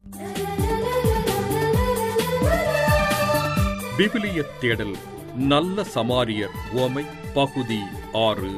விவிலிய தேடல் நல்ல சமாரியர் ஓமை பகுதி ஆறு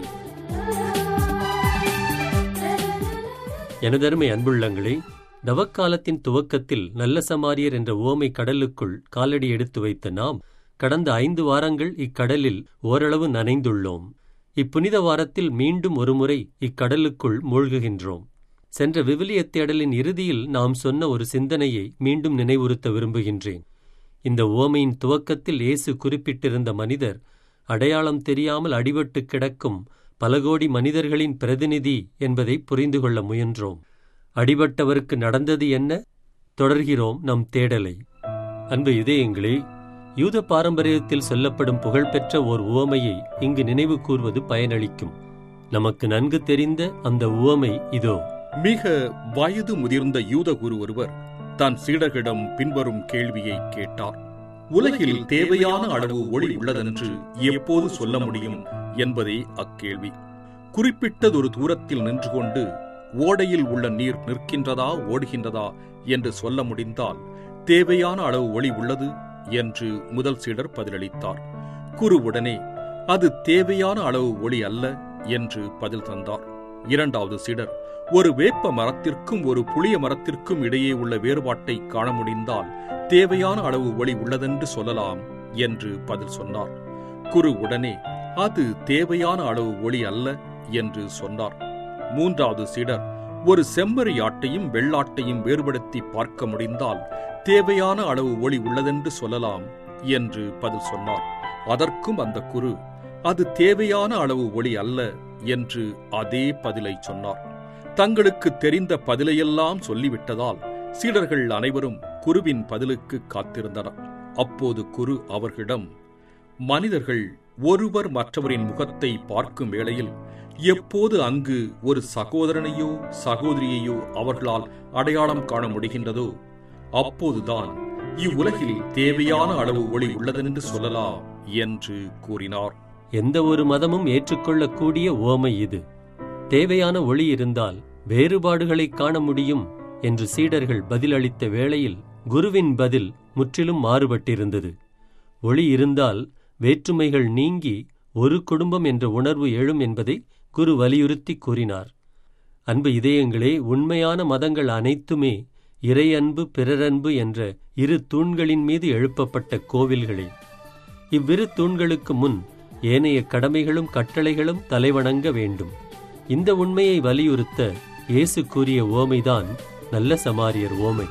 எனதருமை அன்புள்ளங்களே தவக்காலத்தின் துவக்கத்தில் நல்ல சமாரியர் என்ற ஓமை கடலுக்குள் காலடி எடுத்து வைத்த நாம் கடந்த ஐந்து வாரங்கள் இக்கடலில் ஓரளவு நனைந்துள்ளோம் இப்புனித வாரத்தில் மீண்டும் ஒருமுறை இக்கடலுக்குள் மூழ்குகின்றோம் சென்ற விவிலியத் தேடலின் இறுதியில் நாம் சொன்ன ஒரு சிந்தனையை மீண்டும் நினைவுறுத்த விரும்புகின்றேன் இந்த ஓமையின் துவக்கத்தில் இயேசு குறிப்பிட்டிருந்த மனிதர் அடையாளம் தெரியாமல் அடிபட்டு கிடக்கும் பல கோடி மனிதர்களின் பிரதிநிதி என்பதை புரிந்து கொள்ள முயன்றோம் அடிபட்டவருக்கு நடந்தது என்ன தொடர்கிறோம் நம் தேடலை அன்பு இதயங்களே யூத பாரம்பரியத்தில் சொல்லப்படும் புகழ்பெற்ற ஓர் உவமையை இங்கு நினைவு கூர்வது பயனளிக்கும் நமக்கு நன்கு தெரிந்த அந்த உவமை இதோ மிக வயது முதிர்ந்த யூத குரு ஒருவர் தன் சீடர்களிடம் பின்வரும் கேள்வியை கேட்டார் உலகில் தேவையான அளவு ஒளி உள்ளதென்று எப்போது சொல்ல முடியும் என்பதே அக்கேள்வி குறிப்பிட்டதொரு தூரத்தில் நின்று கொண்டு ஓடையில் உள்ள நீர் நிற்கின்றதா ஓடுகின்றதா என்று சொல்ல முடிந்தால் தேவையான அளவு ஒளி உள்ளது என்று முதல் சீடர் பதிலளித்தார் குரு உடனே அது தேவையான அளவு ஒளி அல்ல என்று பதில் தந்தார் இரண்டாவது சீடர் ஒரு வேப்ப மரத்திற்கும் ஒரு புளிய மரத்திற்கும் இடையே உள்ள வேறுபாட்டை காண முடிந்தால் தேவையான அளவு ஒளி உள்ளதென்று சொல்லலாம் என்று பதில் சொன்னார் குரு உடனே அது தேவையான அளவு ஒளி அல்ல என்று சொன்னார் மூன்றாவது சீடர் ஒரு செம்மறி ஆட்டையும் வெள்ளாட்டையும் வேறுபடுத்தி பார்க்க முடிந்தால் தேவையான அளவு ஒளி உள்ளதென்று சொல்லலாம் என்று பதில் சொன்னார் அதற்கும் அந்த குரு அது தேவையான அளவு ஒளி அல்ல என்று அதே பதிலை சொன்னார் தங்களுக்கு தெரிந்த பதிலையெல்லாம் சொல்லிவிட்டதால் சீடர்கள் அனைவரும் குருவின் பதிலுக்கு காத்திருந்தனர் அப்போது குரு அவர்களிடம் மனிதர்கள் ஒருவர் மற்றவரின் முகத்தை பார்க்கும் வேளையில் எப்போது அங்கு ஒரு சகோதரனையோ சகோதரியையோ அவர்களால் அடையாளம் காண முடிகின்றதோ அப்போதுதான் இவ்வுலகில் தேவையான அளவு ஒளி உள்ளதென்று சொல்லலாம் என்று கூறினார் எந்த ஒரு மதமும் ஏற்றுக்கொள்ளக்கூடிய உவமை இது தேவையான ஒளி இருந்தால் வேறுபாடுகளைக் காண முடியும் என்று சீடர்கள் பதிலளித்த வேளையில் குருவின் பதில் முற்றிலும் மாறுபட்டிருந்தது ஒளி இருந்தால் வேற்றுமைகள் நீங்கி ஒரு குடும்பம் என்ற உணர்வு எழும் என்பதை குரு வலியுறுத்தி கூறினார் அன்பு இதயங்களே உண்மையான மதங்கள் அனைத்துமே இறையன்பு பிறரன்பு என்ற இரு தூண்களின் மீது எழுப்பப்பட்ட கோவில்களே இவ்விரு தூண்களுக்கு முன் ஏனைய கடமைகளும் கட்டளைகளும் தலைவணங்க வேண்டும் இந்த உண்மையை வலியுறுத்த இயேசு கூறிய ஓமைதான் நல்ல சமாரியர் ஓமை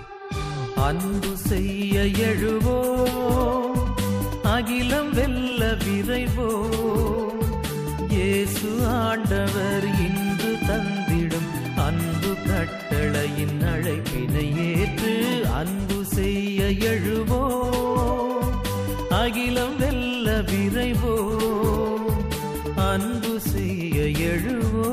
அன்பு செய்ய எழுவோ அகிலம் வெல்ல விரைவோ இயேசு ஆண்டவர் இன்று தந்திடும் அன்பு கட்டளையின் அழைப்பினை ஏற்று அன்பு செய்ய எழுவோ அகிலம் வெல்ல விரைவோ அன்பு செய்ய எழுவோ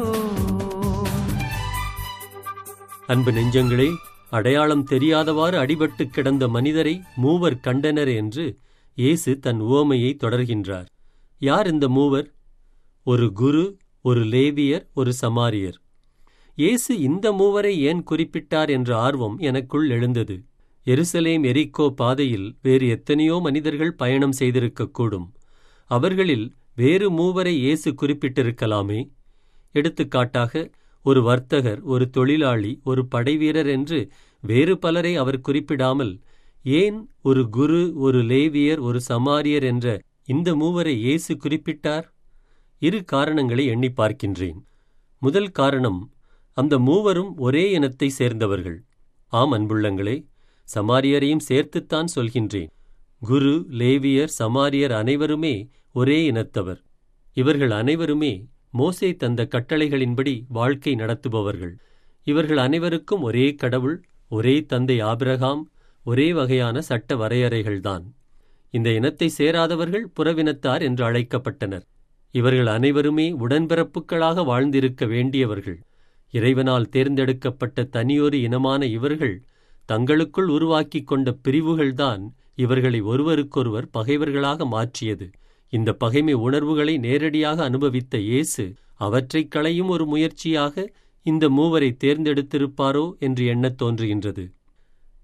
அன்பு நெஞ்சங்களே அடையாளம் தெரியாதவாறு அடிபட்டு கிடந்த மனிதரை மூவர் கண்டனர் என்று இயேசு தன் உவமையை தொடர்கின்றார் யார் இந்த மூவர் ஒரு குரு ஒரு லேவியர் ஒரு சமாரியர் இயேசு இந்த மூவரை ஏன் குறிப்பிட்டார் என்ற ஆர்வம் எனக்குள் எழுந்தது எருசலேம் எரிக்கோ பாதையில் வேறு எத்தனையோ மனிதர்கள் பயணம் செய்திருக்கக்கூடும் அவர்களில் வேறு மூவரை இயேசு குறிப்பிட்டிருக்கலாமே எடுத்துக்காட்டாக ஒரு வர்த்தகர் ஒரு தொழிலாளி ஒரு படைவீரர் என்று வேறு பலரை அவர் குறிப்பிடாமல் ஏன் ஒரு குரு ஒரு லேவியர் ஒரு சமாரியர் என்ற இந்த மூவரை இயேசு குறிப்பிட்டார் இரு காரணங்களை எண்ணி பார்க்கின்றேன் முதல் காரணம் அந்த மூவரும் ஒரே இனத்தை சேர்ந்தவர்கள் ஆம் அன்புள்ளங்களே சமாரியரையும் சேர்த்துத்தான் சொல்கின்றேன் குரு லேவியர் சமாரியர் அனைவருமே ஒரே இனத்தவர் இவர்கள் அனைவருமே மோசே தந்த கட்டளைகளின்படி வாழ்க்கை நடத்துபவர்கள் இவர்கள் அனைவருக்கும் ஒரே கடவுள் ஒரே தந்தை ஆபிரகாம் ஒரே வகையான சட்ட வரையறைகள்தான் இந்த இனத்தை சேராதவர்கள் புறவினத்தார் என்று அழைக்கப்பட்டனர் இவர்கள் அனைவருமே உடன்பிறப்புகளாக வாழ்ந்திருக்க வேண்டியவர்கள் இறைவனால் தேர்ந்தெடுக்கப்பட்ட தனியொரு இனமான இவர்கள் தங்களுக்குள் உருவாக்கிக் கொண்ட பிரிவுகள்தான் இவர்களை ஒருவருக்கொருவர் பகைவர்களாக மாற்றியது இந்த பகைமை உணர்வுகளை நேரடியாக அனுபவித்த இயேசு அவற்றைக் களையும் ஒரு முயற்சியாக இந்த மூவரை தேர்ந்தெடுத்திருப்பாரோ என்று எண்ணத் தோன்றுகின்றது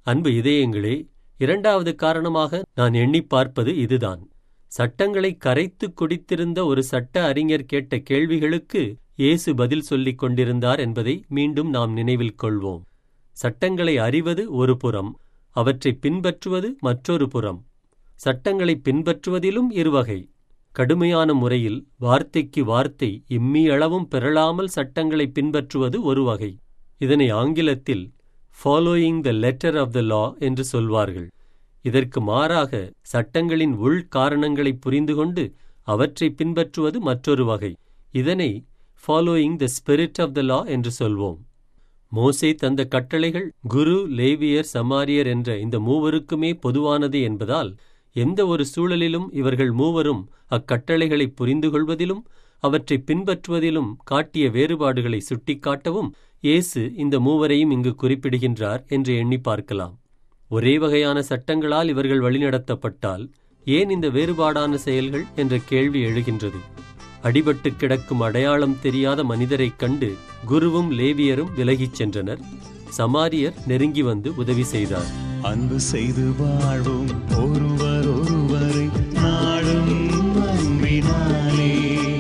அன்பு இதயங்களே இரண்டாவது காரணமாக நான் எண்ணிப் பார்ப்பது இதுதான் சட்டங்களை கரைத்து குடித்திருந்த ஒரு சட்ட அறிஞர் கேட்ட கேள்விகளுக்கு இயேசு பதில் சொல்லிக் கொண்டிருந்தார் என்பதை மீண்டும் நாம் நினைவில் கொள்வோம் சட்டங்களை அறிவது ஒரு புறம் அவற்றை பின்பற்றுவது மற்றொரு புறம் சட்டங்களை பின்பற்றுவதிலும் இருவகை கடுமையான முறையில் வார்த்தைக்கு வார்த்தை இம்மியளவும் பெறலாமல் சட்டங்களை பின்பற்றுவது ஒரு வகை இதனை ஆங்கிலத்தில் following the letter of the law என்று சொல்வார்கள் இதற்கு மாறாக சட்டங்களின் உள் காரணங்களை புரிந்து கொண்டு அவற்றை பின்பற்றுவது மற்றொரு வகை இதனை following the spirit of the law என்று சொல்வோம் மோசே தந்த கட்டளைகள் குரு லேவியர் சமாரியர் என்ற இந்த மூவருக்குமே பொதுவானது என்பதால் எந்த ஒரு சூழலிலும் இவர்கள் மூவரும் அக்கட்டளைகளை புரிந்து கொள்வதிலும் அவற்றை பின்பற்றுவதிலும் காட்டிய வேறுபாடுகளை சுட்டிக்காட்டவும் இயேசு இந்த மூவரையும் இங்கு குறிப்பிடுகின்றார் என்று எண்ணி பார்க்கலாம் ஒரே வகையான சட்டங்களால் இவர்கள் வழிநடத்தப்பட்டால் ஏன் இந்த வேறுபாடான செயல்கள் என்ற கேள்வி எழுகின்றது அடிபட்டு கிடக்கும் அடையாளம் தெரியாத மனிதரைக் கண்டு குருவும் லேவியரும் விலகிச் சென்றனர் சமாரியர் நெருங்கி வந்து உதவி செய்தார் அன்பு செய்து வாழும் ஒருவர் ஒருவரை நாடும் அன்பினாலே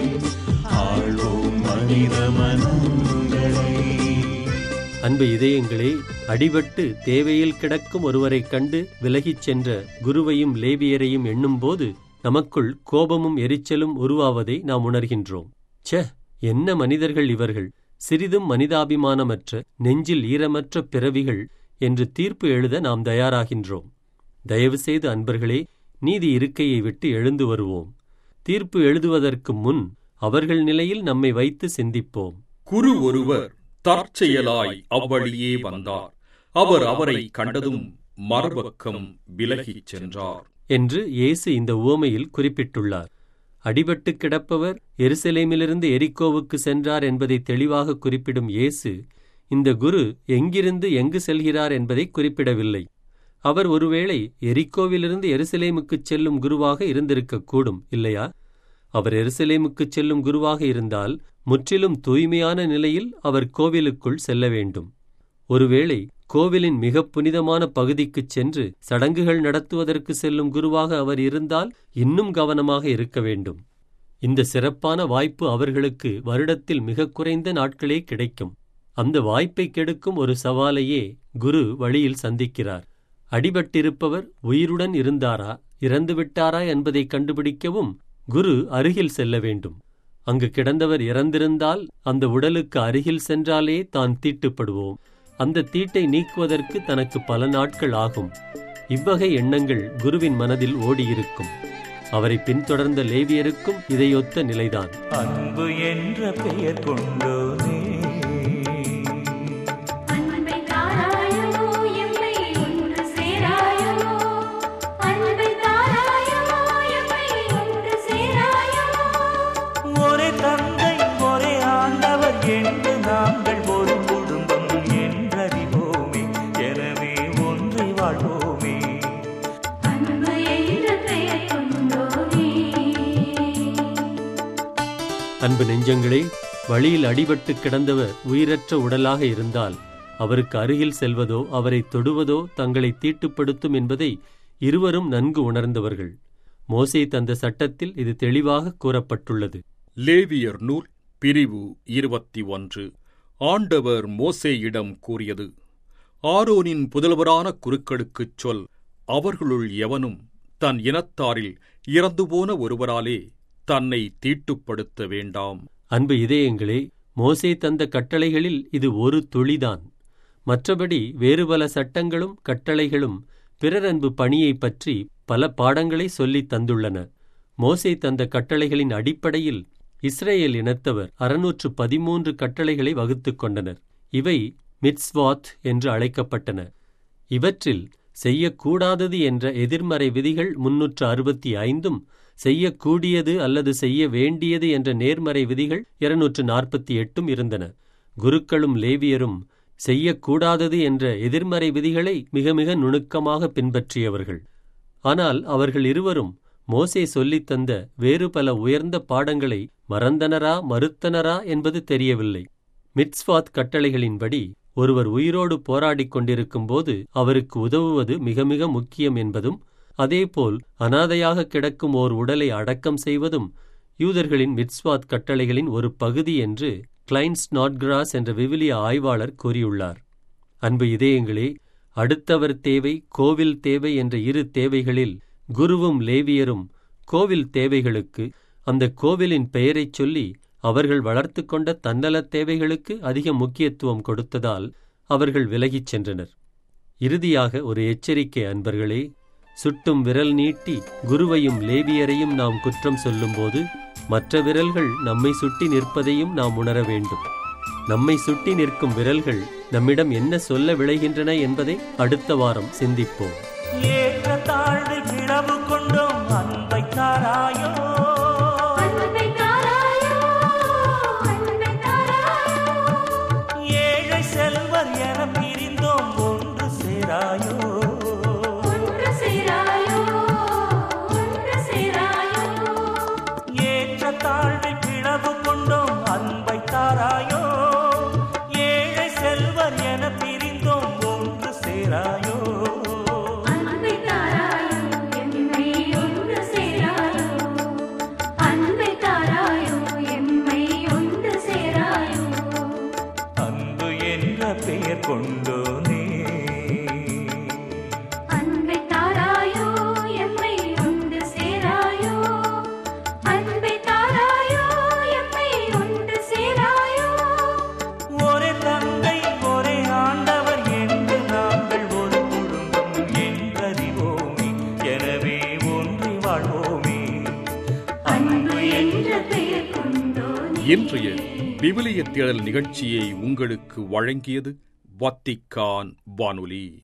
ஆழ்வோம் மனித மனங்களை அன்பு இதயங்களே அடிபட்டு தேவையில் கிடக்கும் ஒருவரைக் கண்டு விலகிச் சென்ற குருவையும் லேவியரையும் எண்ணும்போது நமக்குள் கோபமும் எரிச்சலும் உருவாவதை நாம் உணர்கின்றோம் ச்சே என்ன மனிதர்கள் இவர்கள் சிறிதும் மனிதாபிமானமற்ற நெஞ்சில் ஈரமற்ற பிறவிகள் என்று தீர்ப்பு எழுத நாம் தயாராகின்றோம் தயவு செய்து அன்பர்களே நீதி இருக்கையை விட்டு எழுந்து வருவோம் தீர்ப்பு எழுதுவதற்கு முன் அவர்கள் நிலையில் நம்மை வைத்து சிந்திப்போம் குரு ஒருவர் தற்செயலாய் அவ்வழியே வந்தார் அவர் அவரை கண்டதும் மறுபக்கம் விலகிச் சென்றார் என்று இயேசு இந்த உவமையில் குறிப்பிட்டுள்ளார் அடிபட்டு கிடப்பவர் எருசலேமிலிருந்து எரிக்கோவுக்கு சென்றார் என்பதை தெளிவாக குறிப்பிடும் இயேசு இந்த குரு எங்கிருந்து எங்கு செல்கிறார் என்பதை குறிப்பிடவில்லை அவர் ஒருவேளை எரிக்கோவிலிருந்து எருசலேமுக்குச் செல்லும் குருவாக இருந்திருக்கக்கூடும் இல்லையா அவர் எருசலேமுக்குச் செல்லும் குருவாக இருந்தால் முற்றிலும் தூய்மையான நிலையில் அவர் கோவிலுக்குள் செல்ல வேண்டும் ஒருவேளை கோவிலின் மிக புனிதமான பகுதிக்குச் சென்று சடங்குகள் நடத்துவதற்கு செல்லும் குருவாக அவர் இருந்தால் இன்னும் கவனமாக இருக்க வேண்டும் இந்த சிறப்பான வாய்ப்பு அவர்களுக்கு வருடத்தில் மிக குறைந்த நாட்களே கிடைக்கும் அந்த வாய்ப்பை கெடுக்கும் ஒரு சவாலையே குரு வழியில் சந்திக்கிறார் அடிபட்டிருப்பவர் உயிருடன் இருந்தாரா இறந்துவிட்டாரா என்பதை கண்டுபிடிக்கவும் குரு அருகில் செல்ல வேண்டும் அங்கு கிடந்தவர் இறந்திருந்தால் அந்த உடலுக்கு அருகில் சென்றாலே தான் தீட்டுப்படுவோம் அந்த தீட்டை நீக்குவதற்கு தனக்கு பல நாட்கள் ஆகும் இவ்வகை எண்ணங்கள் குருவின் மனதில் ஓடியிருக்கும் அவரை பின்தொடர்ந்த லேவியருக்கும் இதையொத்த நிலைதான் அன்பு என்ற பெயர் கொண்டோனே அன்பை தாராயோ எம்மை ஒன்று சேராயோ அன்பை தாராயோ எம்மை ஒன்று சேராயோ ஒரே தந்தை ஒரே ஆண்டவர் என்று நாங்கள் ஒரு குடும்பம் என்றறிவோமே எனவே ஒன்றி வாழ்வோமே அன்பு என்ற பெயர் கொண்டோனே அன்பு நெஞ்சங்களே வழியில் அடிபட்டு கிடந்தவர் உயிரற்ற உடலாக இருந்தால் அவருக்கு அருகில் செல்வதோ அவரை தொடுவதோ தங்களை தீட்டுப்படுத்தும் என்பதை இருவரும் நன்கு உணர்ந்தவர்கள் மோசே தந்த சட்டத்தில் இது தெளிவாக கூறப்பட்டுள்ளது லேவியர் நூல் பிரிவு இருபத்தி ஒன்று ஆண்டவர் மோசேயிடம் கூறியது ஆரோனின் புதல்வரான குருக்களுக்குச் சொல் அவர்களுள் எவனும் தன் இனத்தாரில் இறந்துபோன ஒருவராலே தன்னை தீட்டுப்படுத்த வேண்டாம் அன்பு இதயங்களே மோசே தந்த கட்டளைகளில் இது ஒரு துளிதான் மற்றபடி வேறு பல சட்டங்களும் கட்டளைகளும் பிறர் அன்பு பணியைப் பற்றி பல பாடங்களை சொல்லித் தந்துள்ளன மோசே தந்த கட்டளைகளின் அடிப்படையில் இஸ்ரேல் இனத்தவர் அறுநூற்று பதிமூன்று கட்டளைகளை வகுத்துக் கொண்டனர் இவை மிட்ஸ்வாத் என்று அழைக்கப்பட்டன இவற்றில் செய்யக்கூடாதது என்ற எதிர்மறை விதிகள் முன்னூற்று அறுபத்தி ஐந்தும் செய்யக்கூடியது அல்லது செய்ய வேண்டியது என்ற நேர்மறை விதிகள் இருநூற்று நாற்பத்தி எட்டும் இருந்தன குருக்களும் லேவியரும் செய்யக்கூடாதது என்ற எதிர்மறை விதிகளை மிக மிக நுணுக்கமாக பின்பற்றியவர்கள் ஆனால் அவர்கள் இருவரும் மோசே சொல்லித் தந்த வேறு பல உயர்ந்த பாடங்களை மறந்தனரா மறுத்தனரா என்பது தெரியவில்லை மிட்ஸ்வாத் கட்டளைகளின்படி ஒருவர் உயிரோடு போராடிக் கொண்டிருக்கும்போது அவருக்கு உதவுவது மிக மிக முக்கியம் என்பதும் அதேபோல் அனாதையாக கிடக்கும் ஓர் உடலை அடக்கம் செய்வதும் யூதர்களின் மிட்ஸ்வாத் கட்டளைகளின் ஒரு பகுதி என்று கிளைன்ஸ் நாட்கிராஸ் என்ற விவிலிய ஆய்வாளர் கூறியுள்ளார் அன்பு இதயங்களே அடுத்தவர் தேவை கோவில் தேவை என்ற இரு தேவைகளில் குருவும் லேவியரும் கோவில் தேவைகளுக்கு அந்த கோவிலின் பெயரைச் சொல்லி அவர்கள் வளர்த்து கொண்ட தன்னலத் தேவைகளுக்கு அதிக முக்கியத்துவம் கொடுத்ததால் அவர்கள் விலகிச் சென்றனர் இறுதியாக ஒரு எச்சரிக்கை அன்பர்களே சுட்டும் விரல் நீட்டி குருவையும் லேவியரையும் நாம் குற்றம் சொல்லும்போது மற்ற விரல்கள் நம்மை சுட்டி நிற்பதையும் நாம் உணர வேண்டும் நம்மை சுட்டி நிற்கும் விரல்கள் நம்மிடம் என்ன சொல்ல விளைகின்றன என்பதை அடுத்த வாரம் சிந்திப்போம் ஏற்ற தாழ்வில் பிளவு கொண்டோம் அன்பை தாராயோ அன்பை தாராயோ அன்பை தாராயோ ஏழை செல்வர் என பிரிந்தோம் ஒன்று சேராயோ ஒன்று சேராயோ ஒன்று சேராயோ ஏற்ற தாழ்வில் பிளவு கொண்டோம் அன்பை தாராயோ ஏழை செல்வர் என பிரிந்தோம் ஒன்று சேராயோ அன்பை தாராயோ எம்மை ஒன்று சேராயோ அன்பை தாராயோ எம்மை ஒன்று சேராயோ அன்பு என்ற பெயர் கொண்டோனே அன்பை தாராயோ எம்மை ஒன்று சேராயோ அன்பை தாராயோ எம்மை ஒன்று சேராயோ ஒரே தந்தை ஒரே ஆண்டவர் என்று நாங்கள் ஒரு குடும்பம் என்றறிவோமே எனவே ஒன்றி வாழ்வோமே அன்பு என்ற பெயர் கொண்டோனே இன்றைய விவிலிய தேடல் நிகழ்ச்சியை உங்களுக்கு வழங்கியது வத்திக்கான் வானொலி